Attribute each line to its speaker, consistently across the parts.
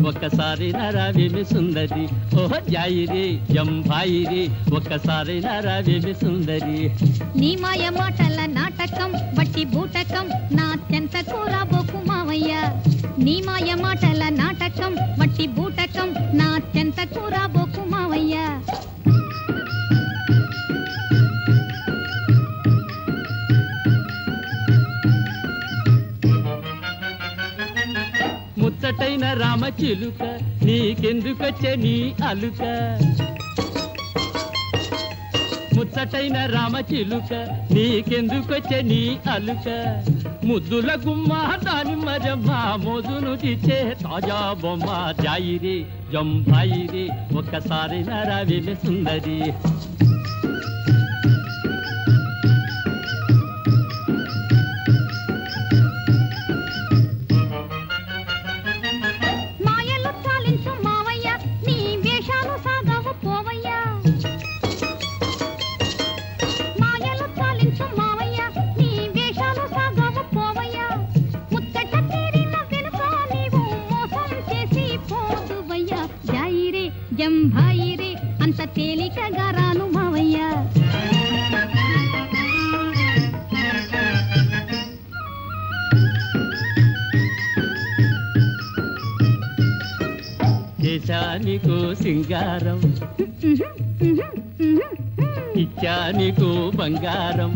Speaker 1: ఒక్కసారి నరావేమి సుందరి ఓహో జాయిరి జంభాయిరి ఒక్కసారి నరావేమి సుందరి
Speaker 2: నీ మాయ మాటల నాటకం బట్టి బూటకం నా చెంతకు రాబోకు మావయ్య నీ మాయ మాటల నాటకం బట్టి బూటకం నా చెంతకు రాబోకు మావయ్య
Speaker 1: ముచ్చటైన రామ చిలుక నీకెందుకొచ్చే నీ అలుక ముచ్చటైన రామ చిలుక నీకెందుకొచ్చే నీ అలుక ముద్దుల గుమ్మ దాని మరమ్మ మోజును తీచే తాజా బొమ్మ జాయిరి జంభాయిరి ఒక్కసారి నరావేమి సుందరి
Speaker 2: మాయలు చాలించు మావయ్య నీ వేషాలు సాగవు పోవయ్య మాయలు చాలించు మావయ్య నీ వేషాలు సాగవు పోవయ్య ముచ్చట తీరిన వెనుక నీవు మోసం చేసి పోదువయ్య జాయిరే జంభాయిరే అంత తేలికగా రాను మావయ్య
Speaker 1: దేశానికో సింగారం ఇచ్చానికో బంగారం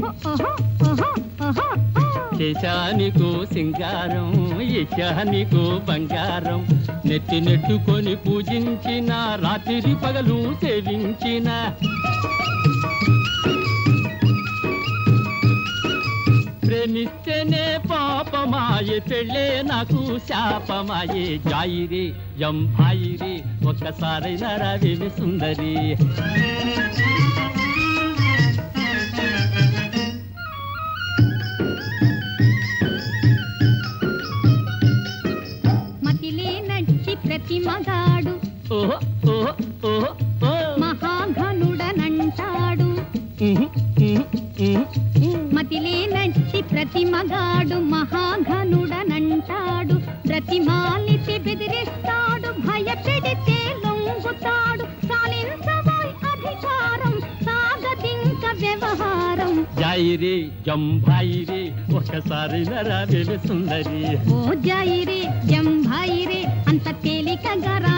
Speaker 1: చేశానికో సింగారం ఇచ్చానికో బంగారం నెత్తి నెట్టుకొని పూజించిన రాత్రి పగలు సేవించిన ప్రేమిస్తేనే పాపమాయే పెళ్ళే నాకు శాపమాయే జాయిరి జంభాయిరి ఒక్కసారి నరవేమి సుందరి
Speaker 2: మతిలే నచ్చి ప్రతి మగాడు
Speaker 1: ఓహో ఓహో ఓహో ఓ
Speaker 2: మహాఘనుడనంటాడు
Speaker 1: ఉహు, ఉహు, ఉహు, ఉహు.
Speaker 2: మతిలే నచ్చి ప్రతి మగాడు మహాఘనుడనంటాడు ప్రతిమాలిసి బెదిరిస్తాడు భయపెడితే లొంగుతాడు సాలించబోయ్ అధికారం సాగదింక వ్యవహారం
Speaker 1: జాయిరి జంభాయిరి ఒక్కసారి నరవేమి సుందరి
Speaker 2: ఓ జాయిరే జంభాయిరే అంత తేలికగా రా